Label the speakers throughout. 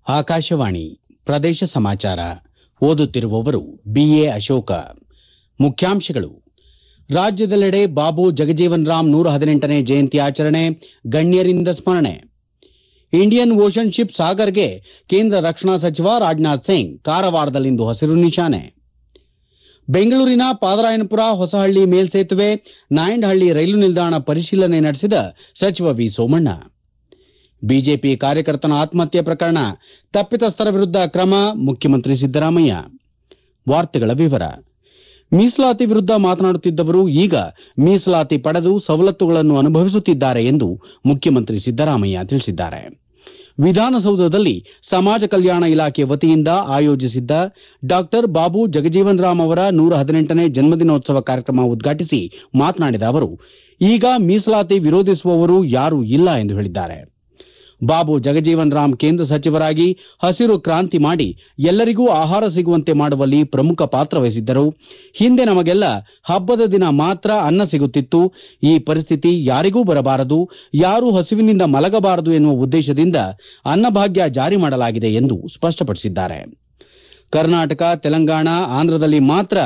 Speaker 1: ಆಕಾಶವಾಣಿ ಪ್ರದೇಶ ಸಮಾಚಾರ ಓದುತ್ತಿರುವವರು ಬಿಎ ಅಶೋಕ ಮುಖ್ಯಾಂಶಗಳು ರಾಜ್ಯದೆಲ್ಲೆಡೆ ಬಾಬು ಜಗಜೀವನ್ ರಾಮ್ ನೂರ ಹದಿನೆಂಟನೇ ಜಯಂತಿ ಆಚರಣೆ ಗಣ್ಯರಿಂದ ಸ್ಮರಣೆ ಇಂಡಿಯನ್ ಓಷನ್ ಶಿಪ್ ಸಾಗರ್ಗೆ ಕೇಂದ್ರ ರಕ್ಷಣಾ ಸಚಿವ ರಾಜನಾಥ್ ಸಿಂಗ್ ಕಾರವಾರದಲ್ಲಿಂದು ಹಸಿರು ನಿಶಾನೆ ಬೆಂಗಳೂರಿನ ಪಾದರಾಯನಪುರ ಹೊಸಹಳ್ಳಿ ಮೇಲ್ಸೇತುವೆ ನಾಯಂಡಹಳ್ಳಿ ರೈಲು ನಿಲ್ದಾಣ ಪರಿಶೀಲನೆ ನಡೆಸಿದ ಸಚಿವ ವಿ ಸೋಮಣ್ಣ ಬಿಜೆಪಿ ಕಾರ್ಯಕರ್ತನ ಆತ್ಮಹತ್ಯೆ ಪ್ರಕರಣ ತಪ್ಪಿತಸ್ಥರ ವಿರುದ್ದ ಕ್ರಮ ಮುಖ್ಯಮಂತ್ರಿ ಸಿದ್ದರಾಮಯ್ಯ ವಾರ್ತೆಗಳ ವಿವರ ಮೀಸಲಾತಿ ವಿರುದ್ದ ಮಾತನಾಡುತ್ತಿದ್ದವರು ಈಗ ಮೀಸಲಾತಿ ಪಡೆದು ಸವಲತ್ತುಗಳನ್ನು ಅನುಭವಿಸುತ್ತಿದ್ದಾರೆ ಎಂದು ಮುಖ್ಯಮಂತ್ರಿ ಸಿದ್ದರಾಮಯ್ಯ ತಿಳಿಸಿದ್ದಾರೆ ವಿಧಾನಸೌಧದಲ್ಲಿ ಸಮಾಜ ಕಲ್ಯಾಣ ಇಲಾಖೆ ವತಿಯಿಂದ ಆಯೋಜಿಸಿದ್ದ ಡಾ ಬಾಬು ಜಗಜೀವನ್ ರಾಮ್ ಅವರ ನೂರ ಹದಿನೆಂಟನೇ ಜನ್ಮದಿನೋತ್ಸವ ಕಾರ್ಯಕ್ರಮ ಉದ್ಘಾಟಿಸಿ ಮಾತನಾಡಿದ ಅವರು ಈಗ ಮೀಸಲಾತಿ ವಿರೋಧಿಸುವವರು ಯಾರೂ ಇಲ್ಲ ಎಂದು ಹೇಳಿದ್ದಾರೆ ಬಾಬು ಜಗಜೀವನ್ ರಾಮ್ ಕೇಂದ್ರ ಸಚಿವರಾಗಿ ಹಸಿರು ಕ್ರಾಂತಿ ಮಾಡಿ ಎಲ್ಲರಿಗೂ ಆಹಾರ ಸಿಗುವಂತೆ ಮಾಡುವಲ್ಲಿ ಪ್ರಮುಖ ಪಾತ್ರ ವಹಿಸಿದ್ದರು ಹಿಂದೆ ನಮಗೆಲ್ಲ ಹಬ್ಬದ ದಿನ ಮಾತ್ರ ಅನ್ನ ಸಿಗುತ್ತಿತ್ತು ಈ ಪರಿಸ್ಥಿತಿ ಯಾರಿಗೂ ಬರಬಾರದು ಯಾರೂ ಹಸಿವಿನಿಂದ ಮಲಗಬಾರದು ಎನ್ನುವ ಉದ್ದೇಶದಿಂದ ಅನ್ನಭಾಗ್ಯ ಜಾರಿ ಮಾಡಲಾಗಿದೆ ಎಂದು ಸ್ಪಷ್ಟಪಡಿಸಿದ್ದಾರೆ ಕರ್ನಾಟಕ ತೆಲಂಗಾಣ ಆಂಧ್ರದಲ್ಲಿ ಮಾತ್ರ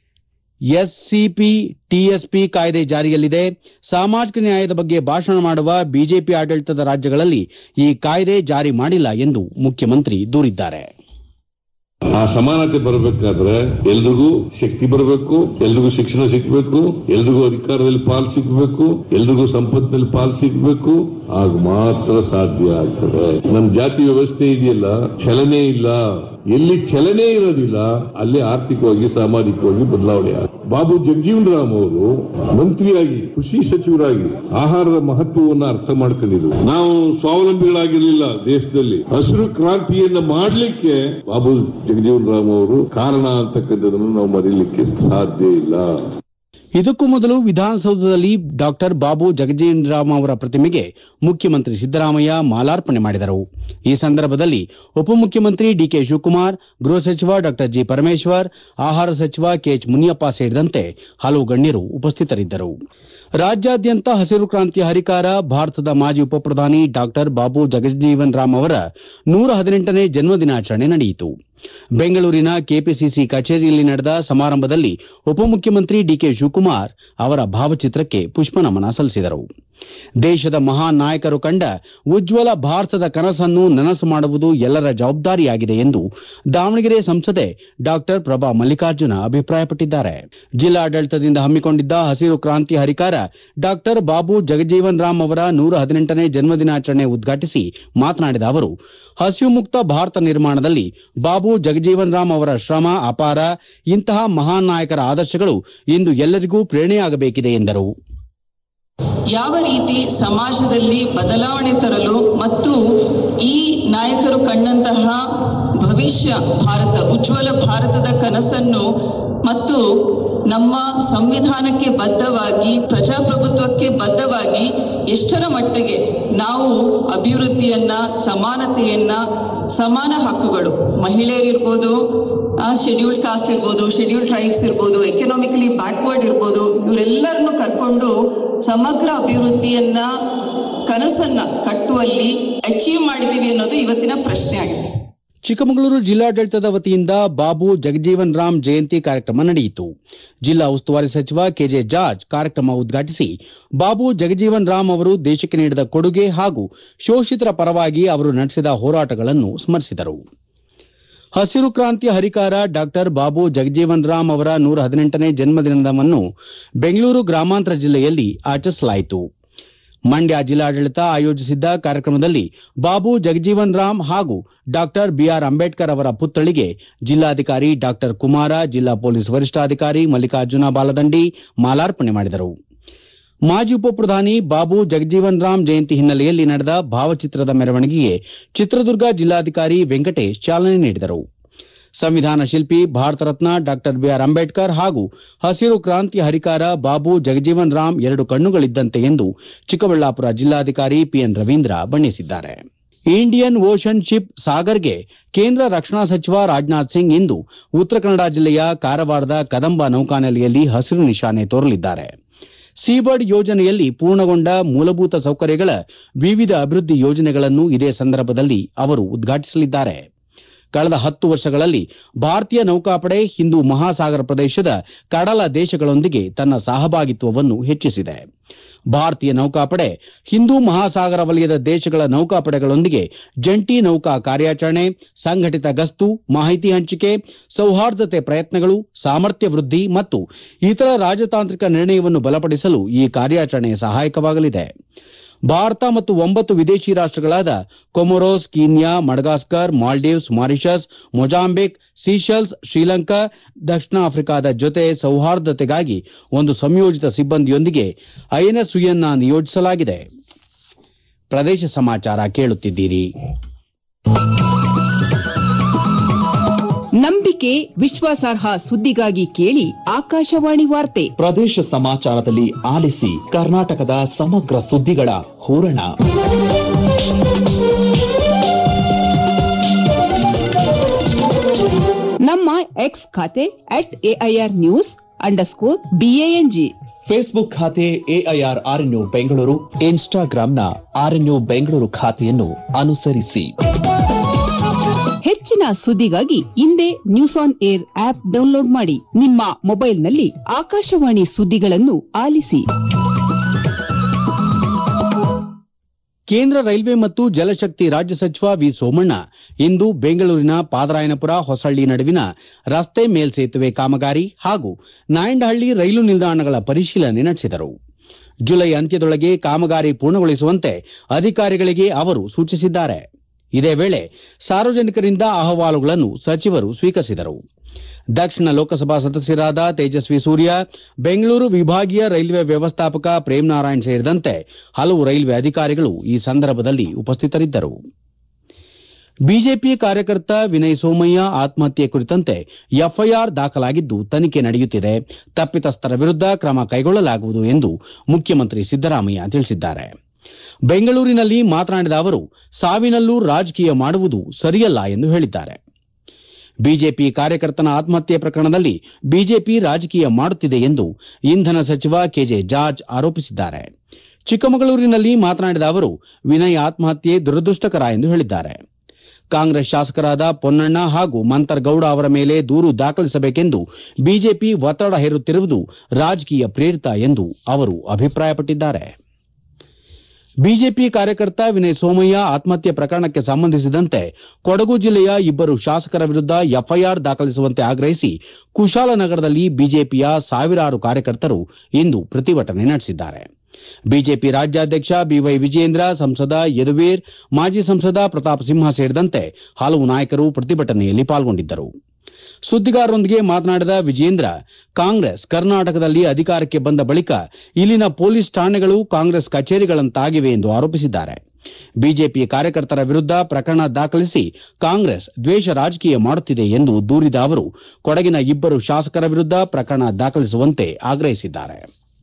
Speaker 1: ಎಸ್ಸಿಪಿ ಟಿಎಸ್ಪಿ ಕಾಯ್ದೆ ಜಾರಿಯಲ್ಲಿದೆ ಸಾಮಾಜಿಕ ನ್ಯಾಯದ ಬಗ್ಗೆ ಭಾಷಣ ಮಾಡುವ ಬಿಜೆಪಿ ಆಡಳಿತದ ರಾಜ್ಯಗಳಲ್ಲಿ ಈ ಕಾಯ್ದೆ ಜಾರಿ ಮಾಡಿಲ್ಲ ಎಂದು ಮುಖ್ಯಮಂತ್ರಿ ದೂರಿದ್ದಾರೆ
Speaker 2: ಆ ಸಮಾನತೆ ಬರಬೇಕಾದ್ರೆ ಎಲ್ರಿಗೂ ಶಕ್ತಿ ಬರಬೇಕು ಎಲ್ರಿಗೂ ಶಿಕ್ಷಣ ಸಿಗಬೇಕು ಎಲ್ರಿಗೂ ಅಧಿಕಾರದಲ್ಲಿ ಪಾಲು ಸಿಗಬೇಕು ಎಲ್ರಿಗೂ ಸಂಪತ್ತಿನಲ್ಲಿ ಪಾಲು ಸಿಗಬೇಕು ಆಗ ಮಾತ್ರ ಸಾಧ್ಯ ಆಗ್ತದೆ ನಮ್ಮ ಜಾತಿ ವ್ಯವಸ್ಥೆ ಇದೆಯಲ್ಲ ಚಲನೆ ಇಲ್ಲ ಎಲ್ಲಿ ಚಲನೆ ಇರೋದಿಲ್ಲ ಅಲ್ಲಿ ಆರ್ಥಿಕವಾಗಿ ಸಾಮಾಜಿಕವಾಗಿ ಬದಲಾವಣೆ ಆಗುತ್ತೆ ಬಾಬು ಜಗಜೀವನ್ ರಾಮ್ ಅವರು ಮಂತ್ರಿಯಾಗಿ ಕೃಷಿ ಸಚಿವರಾಗಿ ಆಹಾರದ ಮಹತ್ವವನ್ನು ಅರ್ಥ ಮಾಡ್ಕೊಂಡಿದ್ರು ನಾವು ಸ್ವಾವಲಂಬಿಗಳಾಗಿರಲಿಲ್ಲ ದೇಶದಲ್ಲಿ ಹಸಿರು ಕ್ರಾಂತಿಯನ್ನ ಮಾಡಲಿಕ್ಕೆ ಬಾಬು ಜಗಜೀವನ್ ರಾಮ್ ಅವರು ಕಾರಣ ಅಂತಕ್ಕಂಥದ್ದನ್ನು ನಾವು ಮರೀಲಿಕ್ಕೆ ಸಾಧ್ಯ ಇಲ್ಲ
Speaker 1: ಇದಕ್ಕೂ ಮೊದಲು ವಿಧಾನಸೌಧದಲ್ಲಿ ಡಾ ಬಾಬು ಜಗಜೀವನ್ ರಾಮ್ ಅವರ ಪ್ರತಿಮೆಗೆ ಮುಖ್ಯಮಂತ್ರಿ ಸಿದ್ದರಾಮಯ್ಯ ಮಾಲಾರ್ಪಣೆ ಮಾಡಿದರು ಈ ಸಂದರ್ಭದಲ್ಲಿ ಉಪಮುಖ್ಯಮಂತ್ರಿ ಡಿಕೆ ಶಿವಕುಮಾರ್ ಗೃಹ ಸಚಿವ ಡಾ ಜಿ ಪರಮೇಶ್ವರ್ ಆಹಾರ ಸಚಿವ ಕೆಎಚ್ ಮುನಿಯಪ್ಪ ಸೇರಿದಂತೆ ಹಲವು ಗಣ್ಯರು ಉಪಸ್ಥಿತರಿದ್ದರು ರಾಜ್ಯಾದ್ಯಂತ ಹಸಿರು ಕ್ರಾಂತಿಯ ಹರಿಕಾರ ಭಾರತದ ಮಾಜಿ ಉಪಪ್ರಧಾನಿ ಡಾ ಬಾಬು ಜಗಜೀವನ್ ರಾಮ್ ಅವರ ನೂರ ಹದಿನೆಂಟನೇ ಜನ್ಮದಿನಾಚರಣೆ ನಡೆಯಿತು ಬೆಂಗಳೂರಿನ ಕೆಪಿಸಿಸಿ ಕಚೇರಿಯಲ್ಲಿ ನಡೆದ ಸಮಾರಂಭದಲ್ಲಿ ಉಪಮುಖ್ಯಮಂತ್ರಿ ಡಿಕೆ ಶಿವಕುಮಾರ್ ಅವರ ಭಾವಚಿತ್ರಕ್ಕೆ ಪುಷ್ಪನಮನ ಸಲ್ಲಿಸಿದರು ದೇಶದ ಮಹಾನ್ ನಾಯಕರು ಕಂಡ ಉಜ್ವಲ ಭಾರತದ ಕನಸನ್ನು ನನಸು ಮಾಡುವುದು ಎಲ್ಲರ ಜವಾಬ್ದಾರಿಯಾಗಿದೆ ಎಂದು ದಾವಣಗೆರೆ ಸಂಸದೆ ಡಾ ಪ್ರಭಾ ಮಲ್ಲಿಕಾರ್ಜುನ ಅಭಿಪ್ರಾಯಪಟ್ಟಿದ್ದಾರೆ ಜಿಲ್ಲಾಡಳಿತದಿಂದ ಹಮ್ಮಿಕೊಂಡಿದ್ದ ಹಸಿರು ಕ್ರಾಂತಿ ಹರಿಕಾರ ಡಾ ಬಾಬು ಜಗಜೀವನ್ ರಾಮ್ ಅವರ ನೂರ ಹದಿನೆಂಟನೇ ಜನ್ಮದಿನಾಚರಣೆ ಉದ್ಘಾಟಿಸಿ ಮಾತನಾಡಿದ ಅವರು ಹಸಿವು ಮುಕ್ತ ಭಾರತ ನಿರ್ಮಾಣದಲ್ಲಿ ಬಾಬು ಜಗಜೀವನ್ ರಾಮ್ ಅವರ ಶ್ರಮ ಅಪಾರ ಇಂತಹ ಮಹಾನ್ ನಾಯಕರ ಆದರ್ಶಗಳು ಇಂದು ಎಲ್ಲರಿಗೂ ಪ್ರೇರಣೆಯಾಗಬೇಕಿದೆ ಎಂದರು
Speaker 3: ಯಾವ ರೀತಿ ಸಮಾಜದಲ್ಲಿ ಬದಲಾವಣೆ ತರಲು ಮತ್ತು ಈ ನಾಯಕರು ಕಂಡಂತಹ ಭವಿಷ್ಯ ಭಾರತ ಉಜ್ವಲ ಭಾರತದ ಕನಸನ್ನು ಮತ್ತು ನಮ್ಮ ಸಂವಿಧಾನಕ್ಕೆ ಬದ್ಧವಾಗಿ ಪ್ರಜಾಪ್ರಭುತ್ವಕ್ಕೆ ಬದ್ಧವಾಗಿ ಎಷ್ಟರ ಮಟ್ಟಿಗೆ ನಾವು ಅಭಿವೃದ್ಧಿಯನ್ನ ಸಮಾನತೆಯನ್ನ ಸಮಾನ ಹಕ್ಕುಗಳು ಮಹಿಳೆಯರಿರ್ಬೋದು ಶೆಡ್ಯೂಲ್ಡ್ ಕಾಸ್ಟ್ ಇರ್ಬೋದು ಶೆಡ್ಯೂಲ್ಡ್ ಟ್ರೈಬ್ಸ್ ಇರ್ಬೋದು ಎಕನಾಮಿಕಲಿ ಬ್ಯಾಕ್ವರ್ಡ್ ಇರ್ಬೋದು ಇವರೆಲ್ಲರನ್ನು ಕರ್ಕೊಂಡು ಸಮಗ್ರ ಅಭಿವೃದ್ಧಿಯನ್ನ ಕನಸನ್ನ ಕಟ್ಟುವಲ್ಲಿ ಅಚೀವ್ ಮಾಡಿದೀವಿ ಅನ್ನೋದು ಇವತ್ತಿನ ಪ್ರಶ್ನೆ ಆಗಿದೆ
Speaker 1: ಚಿಕ್ಕಮಗಳೂರು ಜಿಲ್ಲಾಡಳಿತದ ವತಿಯಿಂದ ಬಾಬು ಜಗಜೀವನ್ ರಾಮ್ ಜಯಂತಿ ಕಾರ್ಯಕ್ರಮ ನಡೆಯಿತು ಜಿಲ್ಲಾ ಉಸ್ತುವಾರಿ ಸಚಿವ ಕೆಜೆ ಜಾರ್ಜ್ ಕಾರ್ಯಕ್ರಮ ಉದ್ಘಾಟಿಸಿ ಬಾಬು ಜಗಜೀವನ್ ರಾಮ್ ಅವರು ದೇಶಕ್ಕೆ ನೀಡಿದ ಕೊಡುಗೆ ಹಾಗೂ ಶೋಷಿತರ ಪರವಾಗಿ ಅವರು ನಡೆಸಿದ ಹೋರಾಟಗಳನ್ನು ಸ್ಮರಿಸಿದರು ಹಸಿರು ಕ್ರಾಂತಿಯ ಹರಿಕಾರ ಡಾ ಬಾಬು ಜಗಜೀವನ್ ರಾಮ್ ಅವರ ನೂರ ಹದಿನೆಂಟನೇ ಜನ್ಮದಿನವನ್ನು ಬೆಂಗಳೂರು ಗ್ರಾಮಾಂತರ ಜಿಲ್ಲೆಯಲ್ಲಿ ಆಚರಿಸಲಾಯಿತು ಮಂಡ್ಯ ಜಿಲ್ಲಾಡಳಿತ ಆಯೋಜಿಸಿದ್ದ ಕಾರ್ಯಕ್ರಮದಲ್ಲಿ ಬಾಬು ಜಗಜೀವನ್ ರಾಮ್ ಹಾಗೂ ಡಾ ಬಿಆರ್ ಅಂಬೇಡ್ಕರ್ ಅವರ ಪುತ್ಥಳಿಗೆ ಜಿಲ್ಲಾಧಿಕಾರಿ ಡಾ ಕುಮಾರ ಜಿಲ್ಲಾ ಪೊಲೀಸ್ ವರಿಷ್ಠಾಧಿಕಾರಿ ಮಲ್ಲಿಕಾರ್ಜುನ ಬಾಲದಂಡಿ ಮಾಲಾರ್ಪಣೆ ಮಾಡಿದರು ಮಾಜಿ ಉಪಪ್ರಧಾನಿ ಬಾಬು ಜಗಜೀವನ್ ರಾಮ್ ಜಯಂತಿ ಹಿನ್ನೆಲೆಯಲ್ಲಿ ನಡೆದ ಭಾವಚಿತ್ರದ ಮೆರವಣಿಗೆಗೆ ಚಿತ್ರದುರ್ಗ ಜಿಲ್ಲಾಧಿಕಾರಿ ವೆಂಕಟೇಶ್ ಚಾಲನೆ ನೀಡಿದರು ಸಂವಿಧಾನ ಶಿಲ್ಪಿ ಭಾರತ ರತ್ನ ಡಾ ಬಿಆರ್ ಅಂಬೇಡ್ಕರ್ ಹಾಗೂ ಹಸಿರು ಕ್ರಾಂತಿ ಹರಿಕಾರ ಬಾಬು ಜಗಜೀವನ್ ರಾಮ್ ಎರಡು ಕಣ್ಣುಗಳಿದ್ದಂತೆ ಎಂದು ಚಿಕ್ಕಬಳ್ಳಾಪುರ ಜಿಲ್ಲಾಧಿಕಾರಿ ಪಿಎನ್ ರವೀಂದ್ರ ಬಣ್ಣಿಸಿದ್ದಾರೆ ಇಂಡಿಯನ್ ಓಷನ್ ಶಿಪ್ ಸಾಗರ್ಗೆ ಕೇಂದ್ರ ರಕ್ಷಣಾ ಸಚಿವ ರಾಜನಾಥ್ ಸಿಂಗ್ ಇಂದು ಉತ್ತರ ಕನ್ನಡ ಜಿಲ್ಲೆಯ ಕಾರವಾರದ ಕದಂಬ ನೌಕಾನೆಲೆಯಲ್ಲಿ ಹಸಿರು ನಿಶಾನೆ ತೋರಲಿದ್ದಾರೆ ಸೀಬರ್ಡ್ ಯೋಜನೆಯಲ್ಲಿ ಪೂರ್ಣಗೊಂಡ ಮೂಲಭೂತ ಸೌಕರ್ಯಗಳ ವಿವಿಧ ಅಭಿವೃದ್ಧಿ ಯೋಜನೆಗಳನ್ನು ಇದೇ ಸಂದರ್ಭದಲ್ಲಿ ಅವರು ಉದ್ಘಾಟಿಸಲಿದ್ದಾರೆ ಕಳೆದ ಹತ್ತು ವರ್ಷಗಳಲ್ಲಿ ಭಾರತೀಯ ನೌಕಾಪಡೆ ಹಿಂದೂ ಮಹಾಸಾಗರ ಪ್ರದೇಶದ ಕಡಲ ದೇಶಗಳೊಂದಿಗೆ ತನ್ನ ಸಹಭಾಗಿತ್ವವನ್ನು ಹೆಚ್ಚಿಸಿದೆ ಭಾರತೀಯ ನೌಕಾಪಡೆ ಹಿಂದೂ ಮಹಾಸಾಗರ ವಲಯದ ದೇಶಗಳ ನೌಕಾಪಡೆಗಳೊಂದಿಗೆ ಜಂಟಿ ನೌಕಾ ಕಾರ್ಯಾಚರಣೆ ಸಂಘಟಿತ ಗಸ್ತು ಮಾಹಿತಿ ಹಂಚಿಕೆ ಸೌಹಾರ್ದತೆ ಪ್ರಯತ್ನಗಳು ಸಾಮರ್ಥ್ಯ ವೃದ್ಧಿ ಮತ್ತು ಇತರ ರಾಜತಾಂತ್ರಿಕ ನಿರ್ಣಯವನ್ನು ಬಲಪಡಿಸಲು ಈ ಕಾರ್ಯಾಚರಣೆ ಸಹಾಯಕವಾಗಲಿದೆ ಭಾರತ ಮತ್ತು ಒಂಬತ್ತು ವಿದೇಶಿ ರಾಷ್ಟಗಳಾದ Comoros Kenya Madagascar Maldives Mauritius Mozambique Seychelles Sri Lanka ದಕ್ಷಿಣ ಆಫ್ರಿಕಾದ ಜೊತೆ ಸೌಹಾರ್ದತೆಗಾಗಿ ಒಂದು ಸಂಯೋಜಿತ ಸಿಬ್ಬಂದಿಯೊಂದಿಗೆ ಐಎನ್ಎಸ್ ಸುಯನ್ನ ನಿಯೋಜಿಸಲಾಗಿದೆ ಪ್ರದೇಶ ಸಮಾಚಾರ ಕೇಳುತ್ತಿದ್ದೀರಿ
Speaker 4: ನಂಬಿಕೆ ವಿಶ್ವಾಸಾರ್ಹ ಸುದ್ದಿಗಾಗಿ ಕೇಳಿ ಆಕಾಶವಾಣಿ ವಾರ್ತೆ
Speaker 5: ಪ್ರದೇಶ ಸಮಾಚಾರದಲ್ಲಿ ಆಲಿಸಿ ಕರ್ನಾಟಕದ ಸಮಗ್ರ ಸುದ್ದಿಗಳ ಹೂರಣ
Speaker 4: ನಮ್ಮ ಎಕ್ಸ್ ಖಾತೆ at AIR news underscore B A N G
Speaker 5: Facebook ಖಾತೆ ಎಐಆರ್ ಆರ್ಎನ್ಯು ಬೆಂಗಳೂರು ಇನ್ಸ್ಟಾಗ್ರಾಂನ ಆರ್ಎನ್ಯು ಬೆಂಗಳೂರು ಖಾತೆಯನ್ನು ಅನುಸರಿಸಿ
Speaker 4: ಹೆಚ್ಚಿನ ಸುದ್ದಿಗಾಗಿ ಹಿಂದೆ news on air app download ಮಾಡಿ ನಿಮ್ಮ ಮೊಬೈಲ್ನಲ್ಲಿ ಆಕಾಶವಾಣಿ ಸುದ್ದಿಗಳನ್ನು ಆಲಿಸಿ
Speaker 1: ಕೇಂದ್ರ ರೈಲ್ವೆ ಮತ್ತು ಜಲಶಕ್ತಿ ರಾಜ್ಯ ಸಚಿವ ವಿ ಸೋಮಣ್ಣ ಇಂದು ಬೆಂಗಳೂರಿನ ಪಾದರಾಯನಪುರ ಹೊಸಳ್ಳಿ ನಡುವಿನ ರಸ್ತೆ ಮೇಲ್ಸೇತುವೆ ಕಾಮಗಾರಿ ಹಾಗೂ ನಾಯಂಡಹಳ್ಳಿ ರೈಲು ನಿಲ್ದಾಣಗಳ ಪರಿಶೀಲನೆ ನಡೆಸಿದರು ಜುಲೈ ಅಂತ್ಯದೊಳಗೆ ಕಾಮಗಾರಿ ಪೂರ್ಣಗೊಳಿಸುವಂತೆ ಅಧಿಕಾರಿಗಳಿಗೆ ಅವರು ಸೂಚಿಸಿದ್ದಾರೆ ಇದೇ ವೇಳೆ ಸಾರ್ವಜನಿಕರಿಂದ ಅಹವಾಲುಗಳನ್ನು ಸಚಿವರು ಸ್ವೀಕರಿಸಿದರು ದಕ್ಷಿಣ ಲೋಕಸಭಾ ಸದಸ್ಯರಾದ ತೇಜಸ್ವಿ ಸೂರ್ಯ ಬೆಂಗಳೂರು ವಿಭಾಗೀಯ ರೈಲ್ವೆ ವ್ಯವಸ್ಥಾಪಕ ಪ್ರೇಮ್ ನಾರಾಯಣ್ ಸೇರಿದಂತೆ ಹಲವು ರೈಲ್ವೆ ಅಧಿಕಾರಿಗಳು ಈ ಸಂದರ್ಭದಲ್ಲಿ ಉಪಸ್ಥಿತರಿದ್ದರು ಬಿಜೆಪಿ ಕಾರ್ಯಕರ್ತ ವಿನಯ್ ಸೋಮಯ್ಯ ಆತ್ಮಹತ್ಯೆ ಕುರಿತಂತೆ ಎಫ್ಐಆರ್ ದಾಖಲಾಗಿದ್ದು ತನಿಖೆ ನಡೆಯುತ್ತಿದೆ ತಪ್ಪಿತಸ್ಥರ ವಿರುದ್ಧ ಕ್ರಮ ಕೈಗೊಳ್ಳಲಾಗುವುದು ಎಂದು ಮುಖ್ಯಮಂತ್ರಿ ಸಿದ್ದರಾಮಯ್ಯ ತಿಳಿಸಿದ್ದಾರೆ ಬೆಂಗಳೂರಿನಲ್ಲಿ ಮಾತನಾಡಿದ ಅವರು ಸಾವಿನಲ್ಲೂ ರಾಜಕೀಯ ಮಾಡುವುದು ಸರಿಯಲ್ಲ ಎಂದು ಹೇಳಿದ್ದಾರೆ ಬಿಜೆಪಿ ಕಾರ್ಯಕರ್ತನ ಆತ್ಮಹತ್ಯೆ ಪ್ರಕರಣದಲ್ಲಿ ಬಿಜೆಪಿ ರಾಜಕೀಯ ಮಾಡುತ್ತಿದೆ ಎಂದು ಇಂಧನ ಸಚಿವ ಕೆಜೆ ಜಾರ್ಜ್ ಆರೋಪಿಸಿದ್ದಾರೆ ಚಿಕ್ಕಮಗಳೂರಿನಲ್ಲಿ ಮಾತನಾಡಿದ ಅವರು ವಿನಯ್ ಆತ್ಮಹತ್ಯೆ ದುರದೃಷ್ಟಕರ ಎಂದು ಹೇಳಿದ್ದಾರೆ ಕಾಂಗ್ರೆಸ್ ಶಾಸಕರಾದ ಪೊನ್ನಣ್ಣ ಹಾಗೂ ಮಂತರ್ಗೌಡ ಅವರ ಮೇಲೆ ದೂರು ದಾಖಲಿಸಬೇಕೆಂದು ಬಿಜೆಪಿ ಒತ್ತಡ ಹೇರುತ್ತಿರುವುದು ರಾಜಕೀಯ ಪ್ರೇರಿತ ಎಂದು ಅವರು ಅಭಿಪ್ರಾಯಪಟ್ಟಿದ್ದಾರೆ ಬಿಜೆಪಿ ಕಾರ್ಯಕರ್ತ ವಿನಯ್ ಸೋಮಯ್ಯ ಆತ್ಮಹತ್ಯೆ ಪ್ರಕರಣಕ್ಕೆ ಸಂಬಂಧಿಸಿದಂತೆ ಕೊಡಗು ಜಿಲ್ಲೆಯ ಇಬ್ಬರು ಶಾಸಕರ ವಿರುದ್ದ ಎಫ್ಐಆರ್ ದಾಖಲಿಸುವಂತೆ ಆಗ್ರಹಿಸಿ ಕುಶಾಲನಗರದಲ್ಲಿ ಬಿಜೆಪಿಯ ಸಾವಿರಾರು ಕಾರ್ಯಕರ್ತರು ಇಂದು ಪ್ರತಿಭಟನೆ ನಡೆಸಿದ್ದಾರೆ ಬಿಜೆಪಿ ರಾಜ್ಯಾಧ್ಯಕ್ಷ ಬಿವೈ ವಿಜಯೇಂದ್ರ ಸಂಸದ ಯದುವೀರ್ ಮಾಜಿ ಸಂಸದ ಪ್ರತಾಪ್ ಸಿಂಹ ಸೇರಿದಂತೆ ಹಲವು ನಾಯಕರು ಪ್ರತಿಭಟನೆಯಲ್ಲಿ ಪಾಲ್ಗೊಂಡಿದ್ದರು ಸುದ್ದಿಗಾರರೊಂದಿಗೆ ಮಾತನಾಡಿದ ವಿಜಯೇಂದ್ರ ಕಾಂಗ್ರೆಸ್ ಕರ್ನಾಟಕದಲ್ಲಿ ಅಧಿಕಾರಕ್ಕೆ ಬಂದ ಬಳಿಕ ಇಲ್ಲಿನ ಪೊಲೀಸ್ ಠಾಣೆಗಳು ಕಾಂಗ್ರೆಸ್ ಕಚೇರಿಗಳಂತಾಗಿವೆ ಎಂದು ಆರೋಪಿಸಿದ್ದಾರೆ ಬಿಜೆಪಿ ಕಾರ್ಯಕರ್ತರ ವಿರುದ್ದ ಪ್ರಕರಣ ದಾಖಲಿಸಿ ಕಾಂಗ್ರೆಸ್ ದ್ವೇಷ ರಾಜಕೀಯ ಮಾಡುತ್ತಿದೆ ಎಂದು ದೂರಿದ ಅವರು ಕೊಡಗಿನ ಇಬ್ಬರು ಶಾಸಕರ ವಿರುದ್ದ ಪ್ರಕರಣ ದಾಖಲಿಸುವಂತೆ ಆಗ್ರಹಿಸಿದ್ದಾರೆ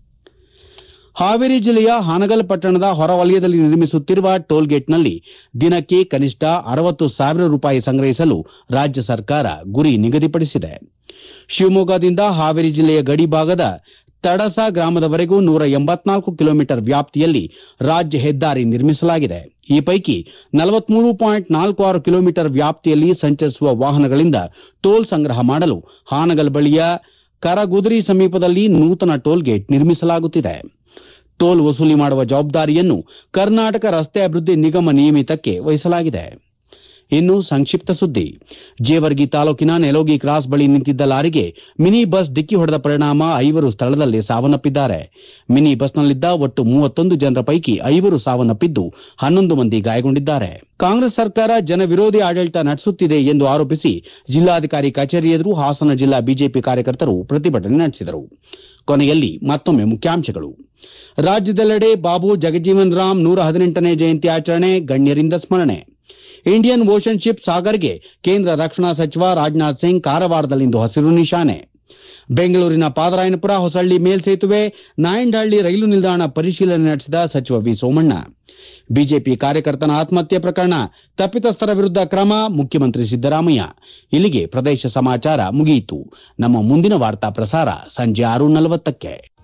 Speaker 1: ಹಾವೇರಿ ಜಿಲ್ಲೆಯ ಹಾನಗಲ್ ಪಟ್ಟಣದ ಹೊರವಲಯದಲ್ಲಿ ನಿರ್ಮಿಸುತ್ತಿರುವ ಟೋಲ್ಗೇಟ್ನಲ್ಲಿ ದಿನಕ್ಕೆ ಕನಿಷ್ಠ ಅರವತ್ತು ಸಾವಿರ ರೂಪಾಯಿ ಸಂಗ್ರಹಿಸಲು ರಾಜ್ಯ ಸರ್ಕಾರ ಗುರಿ ನಿಗದಿಪಡಿಸಿದೆ ಶಿವಮೊಗ್ಗದಿಂದ ಹಾವೇರಿ ಜಿಲ್ಲೆಯ ಗಡಿ ಭಾಗದ ತಡಸ ಗ್ರಾಮದವರೆಗೂ ನೂರ ಎಂಬತ್ನಾಲ್ಕು ಕಿಲೋಮೀಟರ್ ವ್ಯಾಪ್ತಿಯಲ್ಲಿ ರಾಜ್ಯ ಹೆದ್ದಾರಿ ನಿರ್ಮಿಸಲಾಗಿದೆ ಈ ಪೈಕಿ ನಲವತ್ಮೂರು ಪಾಯಿಂಟ್ ನಾಲ್ಕು ಆರು ಕಿಲೋಮೀಟರ್ ವ್ಯಾಪ್ತಿಯಲ್ಲಿ ಸಂಚರಿಸುವ ವಾಹನಗಳಿಂದ ಟೋಲ್ ಸಂಗ್ರಹ ಮಾಡಲು ಹಾನಗಲ್ ಬಳಿಯ ಕರಗುದರಿ ಸಮೀಪದಲ್ಲಿ ನೂತನ ಟೋಲ್ಗೇಟ್ ನಿರ್ಮಿಸಲಾಗುತ್ತಿದೆ ಟೋಲ್ ವಸೂಲಿ ಮಾಡುವ ಜವಾಬ್ದಾರಿಯನ್ನು ಕರ್ನಾಟಕ ರಸ್ತೆ ಅಭಿವೃದ್ಧಿ ನಿಗಮ ನಿಯಮಿತಕ್ಕೆ ವಹಿಸಲಾಗಿದೆ ಇನ್ನು ಸಂಕ್ಷಿಪ್ತ ಸುದ್ದಿ ಜೇವರ್ಗಿ ತಾಲೂಕಿನ ನೆಲೋಗಿ ಕ್ರಾಸ್ ಬಳಿ ನಿಂತಿದ್ದ ಲಾರಿಗೆ ಮಿನಿ ಬಸ್ ಡಿಕ್ಕಿ ಹೊಡೆದ ಪರಿಣಾಮ ಐವರು ಸ್ಥಳದಲ್ಲೇ ಸಾವನ್ನಪ್ಪಿದ್ದಾರೆ ಮಿನಿ ಬಸ್ನಲ್ಲಿದ್ದ ಒಟ್ಟು ಮೂವತ್ತೊಂದು ಜನರ ಪೈಕಿ ಐವರು ಸಾವನ್ನಪ್ಪಿದ್ದು ಹನ್ನೊಂದು ಮಂದಿ ಗಾಯಗೊಂಡಿದ್ದಾರೆ ಕಾಂಗ್ರೆಸ್ ಸರ್ಕಾರ ಜನವಿರೋಧಿ ಆಡಳಿತ ನಡೆಸುತ್ತಿದೆ ಎಂದು ಆರೋಪಿಸಿ ಜಿಲ್ಲಾಧಿಕಾರಿ ಕಚೇರಿ ಎದುರು ಹಾಸನ ಜಿಲ್ಲಾ ಬಿಜೆಪಿ ಕಾರ್ಯಕರ್ತರು ಪ್ರತಿಭಟನೆ ನಡೆಸಿದರು ಕೊನೆಯಲ್ಲಿ ಮತ್ತೊಮ್ಮೆ ಮುಖ್ಯಾಂಶಗಳು ರಾಜ್ಯದೆಲ್ಲೆಡೆ ಬಾಬು ಜಗಜೀವನ್ ರಾಮ್ ನೂರ ಹದಿನೆಂಟನೇ ಜಯಂತಿ ಆಚರಣೆ ಗಣ್ಯರಿಂದ ಸ್ಮರಣೆ ಇಂಡಿಯನ್ ಓಷನ್ ಶಿಪ್ ಸಾಗರ್ಗೆ ಕೇಂದ್ರ ರಕ್ಷಣಾ ಸಚಿವ ರಾಜನಾಥ್ ಸಿಂಗ್ ಕಾರವಾರದಲ್ಲಿಂದು ಹಸಿರು ನಿಶಾನೆ ಬೆಂಗಳೂರಿನ ಪಾದರಾಯನಪುರ ಹೊಸಳ್ಳಿ ಮೇಲ್ಸೇತುವೆ ನಾಯಂಡಹಳ್ಳಿ ರೈಲು ನಿಲ್ದಾಣ ಪರಿಶೀಲನೆ ನಡೆಸಿದ ಸಚಿವ ವಿ ಸೋಮಣ್ಣ ಬಿಜೆಪಿ ಕಾರ್ಯಕರ್ತನ ಆತ್ಮಹತ್ಯೆ ಪ್ರಕರಣ ತಪ್ಪಿತಸ್ಥರ ವಿರುದ್ದ ಕ್ರಮ ಮುಖ್ಯಮಂತ್ರಿ ಸಿದ್ದರಾಮಯ್ಯ ಇಲ್ಲಿಗೆ ಪ್ರದೇಶ ಸಮಾಚಾರ ಮುಗಿಯಿತು ನಮ್ಮ ಮುಂದಿನ ವಾರ್ತಾ ಪ್ರಸಾರ ಸಂಜೆ ಆರು ನಲವತ್ತಕ್ಕೆ